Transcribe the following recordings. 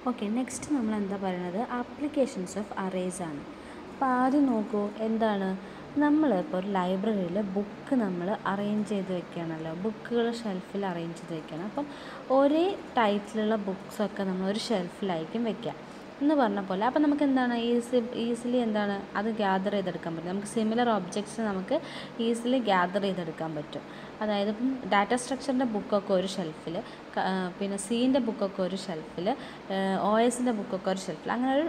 okay next നമ്മൾ എന്താ പറയുന്നത് ആപ്ലിക്കേഷൻസ് ഓഫ് അറേസ് ആണ് അപ്പോൾ ആദ്യം നോക്കൂ എന്താണ് നമ്മൾ ഇപ്പോൾ ഒരു ലൈബ്രറിയിൽ ബുക്ക് നമ്മൾ അറേഞ്ച് ചെയ്ത് വെക്കുകയാണല്ലോ ബുക്കുകൾ ഷെൽഫിൽ അറേഞ്ച് ചെയ്ത് വെക്കണം അപ്പം ഒരേ ടൈറ്റിലുള്ള ബുക്സൊക്കെ നമ്മൾ ഒരു ഷെൽഫിലായിരിക്കും വെക്കുക എന്ന് പറഞ്ഞ പോലെ അപ്പോൾ നമുക്ക് എന്താണ് ഈസി ഈസിലി എന്താണ് അത് ഗ്യാദർ ചെയ്തെടുക്കാൻ പറ്റും നമുക്ക് സിമിലർ ഒബ്ജക്ട്സ് നമുക്ക് ഈസിലി ഗ്യാദർ ചെയ്തെടുക്കാൻ പറ്റും അതായത് ഇപ്പം ഡാറ്റ സ്ട്രക്ചറിൻ്റെ ബുക്കൊക്കെ ഒരു ഷെൽഫിൽ പിന്നെ സീൻ്റെ ബുക്കൊക്കെ ഒരു ഷെൽഫിൽ ഒ എസിൻ്റെ ബുക്കൊക്കെ ഒരു ഷെൽഫിൽ അങ്ങനെ ഒരു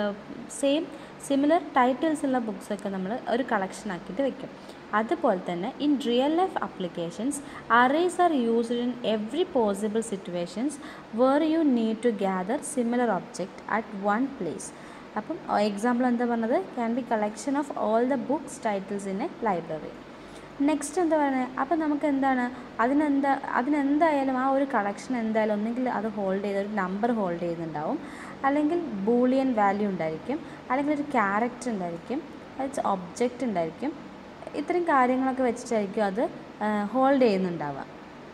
സെയിം സിമിലർ ടൈറ്റിൽസ് ഉള്ള ബുക്സൊക്കെ നമ്മൾ ഒരു കളക്ഷൻ ആക്കിയിട്ട് വെക്കും അതുപോലെ തന്നെ in real life applications arrays are used in every possible situations where you need to gather similar object at one place അപ്പം എക്സാമ്പിൾ എന്താ പറഞ്ഞത് can be collection of all the books titles in a library next എന്താ പറയുന്നത് അപ്പം നമുക്ക് എന്താണ് അതിനെന്താ അതിനെന്തായാലും ആ ഒരു കളക്ഷൻ എന്തായാലും ഒന്നെങ്കിൽ അത് ഹോൾഡ് ചെയ്ത് ഒരു നമ്പർ ഹോൾഡ് ചെയ്യുന്നുണ്ടാവും അല്ലെങ്കിൽ ബൂളിയൻ വാല്യൂ ഉണ്ടായിരിക്കും അല്ലെങ്കിൽ ഒരു ക്യാരക്ടർ ഉണ്ടായിരിക്കും അത് ഒബ്ജക്റ്റ് ഉണ്ടായിരിക്കും ഇത്രയും കാര്യങ്ങളൊക്കെ വെച്ചിട്ടായിരിക്കും അത് ഹോൾഡ് ചെയ്യുന്നുണ്ടാവുക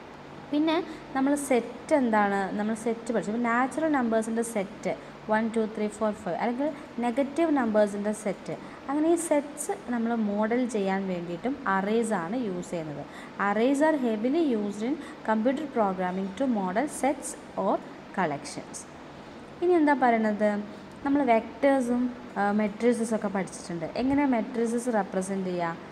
പിന്നെ നമ്മൾ സെറ്റ് എന്താണ് നമ്മൾ സെറ്റ് പഠിച്ചു ഇപ്പോൾ നാച്ചുറൽ നമ്പേഴ്സിൻ്റെ set one two three four five അല്ലെങ്കിൽ നെഗറ്റീവ് നമ്പേഴ്സിൻ്റെ സെറ്റ് അങ്ങനെ ഈ സെറ്റ്സ് നമ്മൾ മോഡൽ ചെയ്യാൻ വേണ്ടിയിട്ടും അറേസ് ആണ് യൂസ് ചെയ്യുന്നത് arrays are heavily used in computer programming to model sets or collections ഇനി എന്താ പറയണത് നമ്മൾ വെക്ടേഴ്സും മെട്രിസസ് ഒക്കെ പഠിച്ചിട്ടുണ്ട് എങ്ങനെയാണ് മെട്രിസസ് റെപ്രസെൻറ്റ് ചെയ്യുക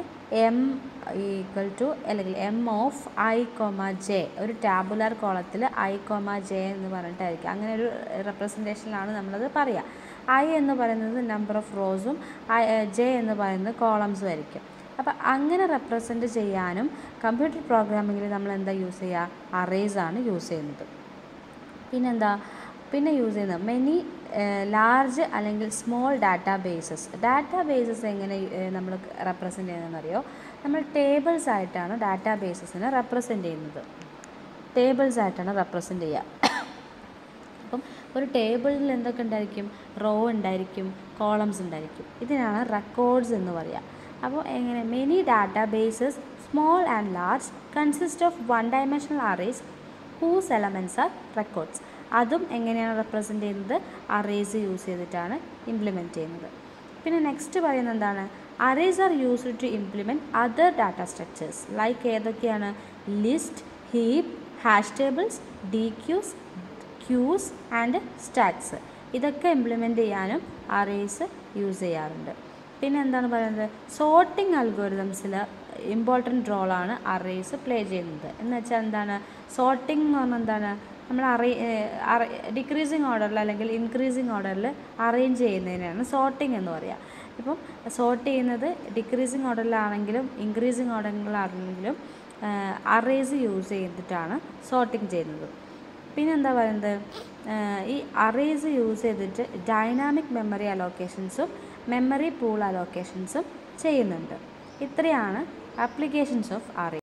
എം ഈക്വൽ ടു അല്ലെങ്കിൽ M of I comma J ഒരു ടാബുലാർ കോളത്തിൽ ഐ കോമ ജെ എന്ന് പറഞ്ഞിട്ടായിരിക്കും അങ്ങനെ ഒരു റെപ്രസെൻറ്റേഷനിലാണ് നമ്മളത് പറയുക ഐ എന്ന് പറയുന്നത് നമ്പർ ഓഫ് റോസും ജെ എന്ന് പറയുന്നത് കോളംസും ആയിരിക്കും അപ്പോൾ അങ്ങനെ റെപ്രസെൻറ്റ് ചെയ്യാനും കമ്പ്യൂട്ടർ പ്രോഗ്രാമിങ്ങിൽ നമ്മൾ എന്താ യൂസ് ചെയ്യുക അറേസ് ആണ് യൂസ് ചെയ്യുന്നത് പിന്നെന്താ പിന്നെ യൂസ് ചെയ്യുന്നത് മെനി ലാർജ് അല്ലെങ്കിൽ small databases databases എങ്ങനെ നമ്മൾ റെപ്രസെൻ്റ് ചെയ്യുന്നതെന്നറിയോ നമ്മൾ ടേബിൾസ് ആയിട്ടാണ് ഡാറ്റാ ബേസസിനെ റെപ്രസെൻ്റ് ചെയ്യുന്നത് ടേബിൾസ് ആയിട്ടാണ് റെപ്രസെൻ്റ് ചെയ്യുക അപ്പം ഒരു ടേബിളിൽ എന്തൊക്കെ ഉണ്ടായിരിക്കും റോ ഉണ്ടായിരിക്കും കോളംസ് ഉണ്ടായിരിക്കും ഇതിനാണ് റെക്കോർഡ്സ് എന്ന് പറയുക അപ്പോൾ എങ്ങനെ many databases small and large consist of one dimensional arrays whose elements are records അതും എങ്ങനെയാണ് റെപ്രസെൻ്റ് ചെയ്യുന്നത് അറേസ് യൂസ് ചെയ്തിട്ടാണ് ഇംപ്ലിമെൻറ്റ് ചെയ്യുന്നത് പിന്നെ നെക്സ്റ്റ് പറയുന്നത് എന്താണ് arrays are used to implement other data structures like ഏതൊക്കെയാണ് list heap hash tables deques queues and stacks ഇതൊക്കെ ഇംപ്ലിമെൻറ്റ് ചെയ്യാനും അറേസ് യൂസ് ചെയ്യാറുണ്ട് പിന്നെ എന്താണ് പറയുന്നത് സോർട്ടിംഗ് അൽഗോരിതംസിൽ ഇമ്പോർട്ടൻറ്റ് റോളാണ് അറേസ് പ്ലേ ചെയ്യുന്നത് എന്ന് വെച്ചാൽ എന്താണ് സോർട്ടിംഗ് എന്ന് പറഞ്ഞാൽ എന്താണ് നമ്മൾ അറേ ഡിക്രീസിങ് ഓർഡറിൽ അല്ലെങ്കിൽ ഇൻക്രീസിങ് ഓർഡറിൽ അറേഞ്ച് ചെയ്യുന്നതിനാണ് സോർട്ടിംഗ് എന്ന് പറയുക ഇപ്പം സോർട്ട് ചെയ്യുന്നത് ഡിക്രീസിങ് ഓർഡറിലാണെങ്കിലും ഇൻക്രീസിങ് ഓർഡറിലാണെങ്കിലും അറേസ് യൂസ് ചെയ്തിട്ടാണ് സോർട്ടിങ് ചെയ്യുന്നത് പിന്നെ എന്താ പറയുന്നത് ഈ അറേസ് യൂസ് ചെയ്തിട്ട് ഡൈനാമിക് മെമ്മറി അലോക്കേഷൻസും മെമ്മറി പൂൾ അലോക്കേഷൻസും ചെയ്യുന്നുണ്ട് ഇത്രയാണ് ആപ്ലിക്കേഷൻസ് ഓഫ് അറേ